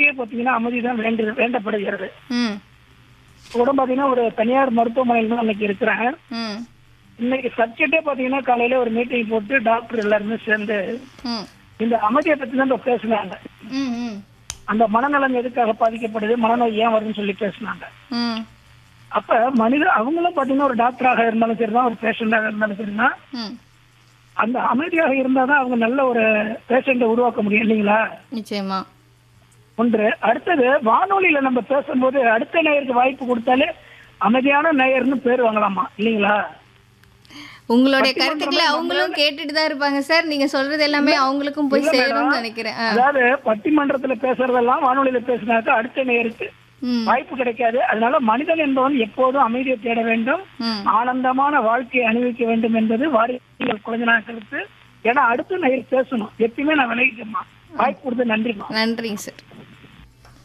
வாழ்க்கையே பாத்தீங்கன்னா அமைதி தான் வேண்டு வேண்டப்படுகிறது ம் கூட பாத்தீங்கன்னா ஒரு தனியார் மருத்துவமனையில் தான் இன்னைக்கு இருக்கிறேன் ம் இன்னைக்கு சப்ஜெக்டே பாத்தீங்கன்னா காலையில ஒரு மீட்டிங் போட்டு டாக்டர் எல்லாருமே சேர்ந்து ம் இந்த அமைதியை பத்தி தான் இப்ப பேசுனாங்க ம் ம் அந்த மனநலம் எதுக்காக பாதிக்கப்படுது மனநோய் ஏன் வருதுன்னு சொல்லி பேசுனாங்க ம் அப்ப மனித அவங்களும் பாத்தீங்கன்னா ஒரு டாக்டராக இருந்தாலும் சரிதான் ஒரு பேஷண்டாக இருந்தாலும் சரிதான் ம் அந்த அமைதியாக இருந்தாதான் அவங்க நல்ல ஒரு பேஷண்ட்டை உருவாக்க முடியும் இல்லைங்களா நிச்சயமா ஒன்று அடுத்தது வானொலியில நம்ம பேசும்போது அடுத்த நேயருக்கு வாய்ப்பு கொடுத்தாலே அமைதியான நேயர்னு பேர் வாங்கலாமா இல்லைங்களா உங்களுடைய கருத்துக்களை அவங்களும் கேட்டுட்டு தான் இருப்பாங்க சார் நீங்க சொல்றது எல்லாமே அவங்களுக்கும் போய் இல்ல சேரும்னு மேடம். நினைக்கிறேன் ஆ. அதாவது பட்டிமன்றத்துல பேசுறதெல்லாம் வானொலியில பேசினாக்கா அடுத்த நேயருக்கு ம் வாய்ப்பு கிடைக்காது அதனால மனிதன் என்பவன் எப்போதும் அமைதியை தேட வேண்டும் ம் ஆனந்தமான வாழ்க்கையை அனுபவிக்க வேண்டும் என்பது வாரியங்கள் குழந்தை கருத்து ஏன்னா அடுத்த நேயர் பேசணும் எப்பயுமே நான் விளைவிக்கமா வாய்ப்பு கொடுத்து நன்றிமா நன்றிங்க சார்